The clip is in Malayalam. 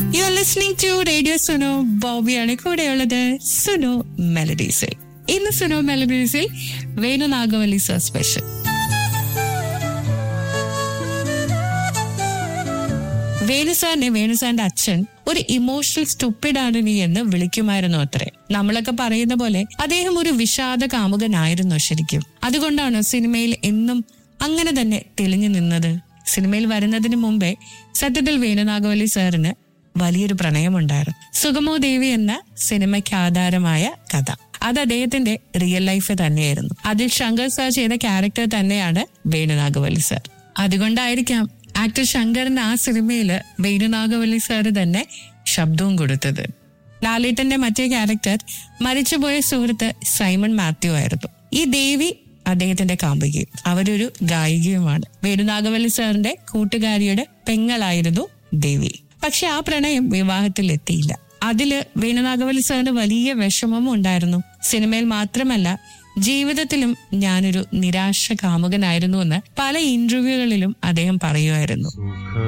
U are listening to radio Suno ബോബിയാണ് കൂടെയുള്ളത് സുനോ മെലഡീസിൽ ഇന്ന് സുനോ മെലഡീസിൽ വേണു നാഗവല്ലി സർ സ്പെഷ്യൽ വേണുസാറിനെ വേണുസാറിന്റെ അച്ഛൻ ഒരു ഇമോഷണൽ സ്റ്റുപ്പിഡ് ആണ് നീ എന്ന് വിളിക്കുമായിരുന്നു അത്രേ നമ്മളൊക്കെ പറയുന്ന പോലെ അദ്ദേഹം ഒരു വിഷാദ കാമുകനായിരുന്നു ശരിക്കും അതുകൊണ്ടാണ് സിനിമയിൽ എന്നും അങ്ങനെ തന്നെ തെളിഞ്ഞു നിന്നത് സിനിമയിൽ വരുന്നതിന് മുമ്പേ സത്യത്തിൽ വേണുനാഗവല്ലി സാറിന് വലിയൊരു പ്രണയമുണ്ടായിരുന്നു സുഗമോ ദേവി എന്ന സിനിമയ്ക്ക് ആധാരമായ കഥ അത് അദ്ദേഹത്തിന്റെ റിയൽ ലൈഫ് തന്നെയായിരുന്നു അതിൽ ശങ്കർ സാർ ചെയ്ത ക്യാരക്ടർ തന്നെയാണ് വേണുനാഗവല്ലി സാർ അതുകൊണ്ടായിരിക്കാം ആക്ടർ ശങ്കറിന് ആ സിനിമയില് വേണുനാഗവല്ലി സാറ് തന്നെ ശബ്ദവും കൊടുത്തത് ലാലേട്ടന്റെ മറ്റേ ക്യാരക്ടർ മരിച്ചുപോയ സുഹൃത്ത് സൈമൺ മാത്യു ആയിരുന്നു ഈ ദേവി അദ്ദേഹത്തിന്റെ കാമുകയും അവരൊരു ഗായികയുമാണ് വേണുനാഗവല്ലി സാറിന്റെ കൂട്ടുകാരിയുടെ പെങ്ങളായിരുന്നു ദേവി പക്ഷെ ആ പ്രണയം വിവാഹത്തിൽ എത്തിയില്ല അതില് വേണുനാഗവല്ലി സാറിന് വലിയ വിഷമവും ഉണ്ടായിരുന്നു സിനിമയിൽ മാത്രമല്ല ജീവിതത്തിലും ഞാനൊരു നിരാശ കാമുകനായിരുന്നു എന്ന് പല ഇന്റർവ്യൂകളിലും അദ്ദേഹം പറയുമായിരുന്നു സുഖ